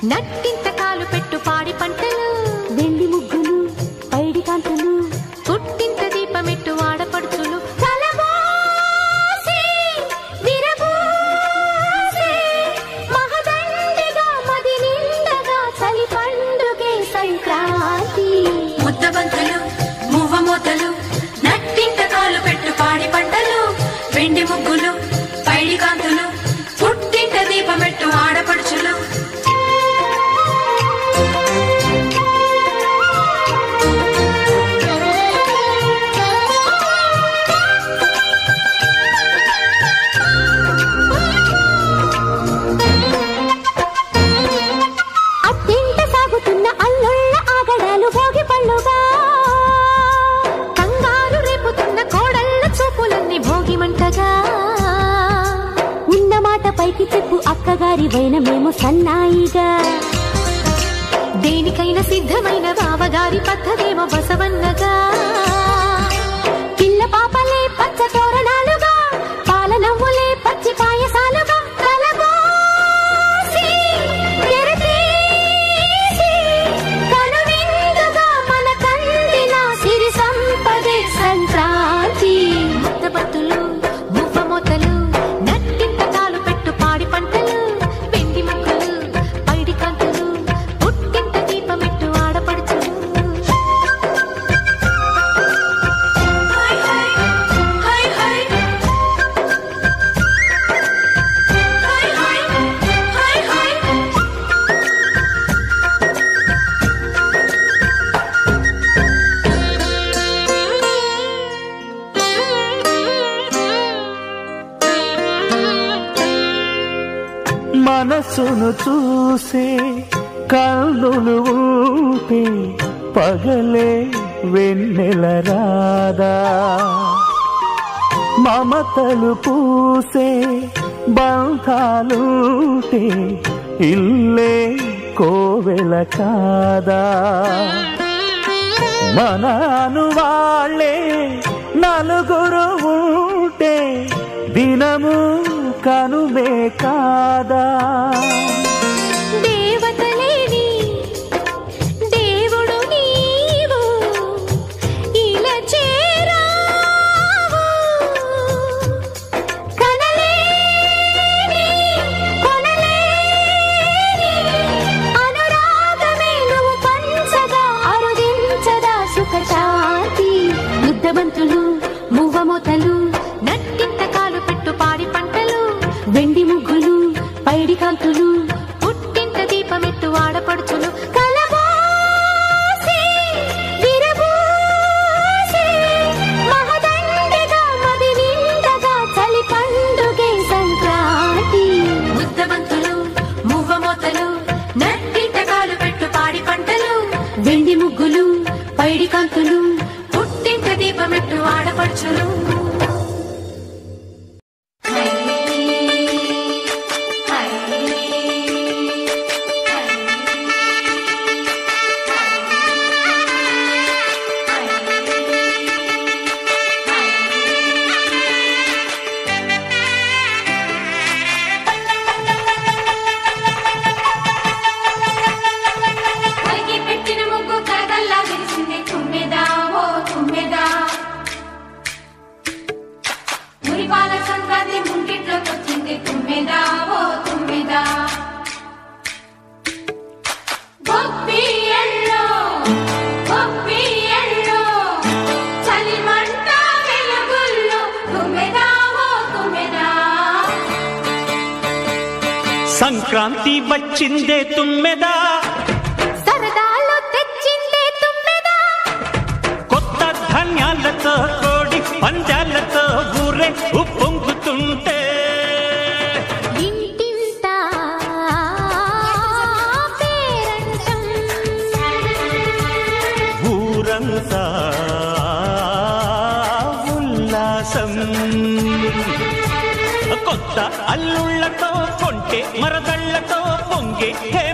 నట్టింత కాలు పెట్టు పాడి పంటలు వెండి ముగ్గులు పైడి కాంతులు పుట్టింత దీపమెట్టు ఆడపడుచులు కలబోసి, విరబోసి, మహదండిగా మది నిండగా చలి పండుగే సంక్రాంతి ముద్దబంతులు మువ్వ మూతలు నట్టింట కాలు పెట్టు పాడి పంటలు వెండి ముగ్గులు పైడి కాంతులు పుట్టింట దీపమెట్టు ఆడపడుచులు అత్తింట సాగుతున్న అల్లుళ్ళ ఆగడాలు భోగి పళ్ళుగా కంగారు రేపుతున్న కోడళ్ళ చూపులన్నీ భోగిమంటగా ఉన్న మాట పైకి చెప్పు అక్కగారి వైన మేము సన్నాయిగా దేనికైనా సిద్ధమైన బావగారి పద్ధతేమో బసవన్నగా పిల్ల పాపలే పచ్చ తోరణాలుగా పాల నవ్వులే పచ్చి పాయసాలుగా కలబోసి, తెరతీసి, కనువిందుగా మన కందిన సిరి సంపదే సంక్రాంతి ముద్దబత్తులు మువ్వ మూతలు నట్టింత కాలు పెట్టు పాడి పంటలు వెండి ముగ్గులు పైడి కాంతులు పుట్టింత దీపమెట్టు ఆడపడుచులు హాయ్ హాయ్ హాయ్ హాయ్ హాయ్ హాయ్ హాయ్ హాయ్ మనసును చూసే కన్నులు ఊపే పగలే వెన్నెల రాదా మమతలు పూసే బంధాలుంటే ఇల్లే కోవెల కాదా మనను వాళ్ళే నలుగురు ఉంటే దినము కనుమే కాదా దేవతలేని దేవుడు నీవు ఇలా చేరావు కనలేని కొనలేని అనురాగమే నువ్వు పంచగా అరుదించదా సుఖశాంతి ముద్దబంతులు మువ్వమోతలు నట్టింత కాలు పెట్టు పాడి పంటలు వెండి ముగ్గులు పైడి కాంతులు పుట్టింట దీపమెట్టు ఆడపడుచులు కలబోసి, విరబోసి, మహదండిగా మది నిండగా చలి పండుగే సంక్రాంతి ముద్దబంతులు మువ్వ మూతలు నట్టింట కాలు పెట్టు పాడి పంటలు వెండి ముగ్గులు పైడి కాంతులు పుట్టింట దీపమెట్టు ఆడపడుచులు కలిగి పెట్టిన ముగ్గు కరగల్లా విరిసింది తుమ్మెదా ఓ తుమ్మెదా మురిపాల సంక్రాంతి ముంగిట్లోకి వచ్చింది తుమ్మెదా ఓ తుమ్మెదా గొప్పి ఎల్లో గొప్పి ఎల్లో చలిమంట వెలుగుల్లో తుమ్మెదా ఓ తుమ్మెదా సంక్రాంతి వచ్చిందే తుమ్మెదా సరదాలో తెచ్చిందే తుమ్మెదా కొత్త ధాన్యాలతో కోడి పంజాలతో ఊరే ఉప్పొంగుతుంటే ఇంటింట పేరంటం ఊరంతా ఉల్లాసం కొత్త అల్లుళ్ళతో కొంటే మరదళ్ళతో పొంగే హే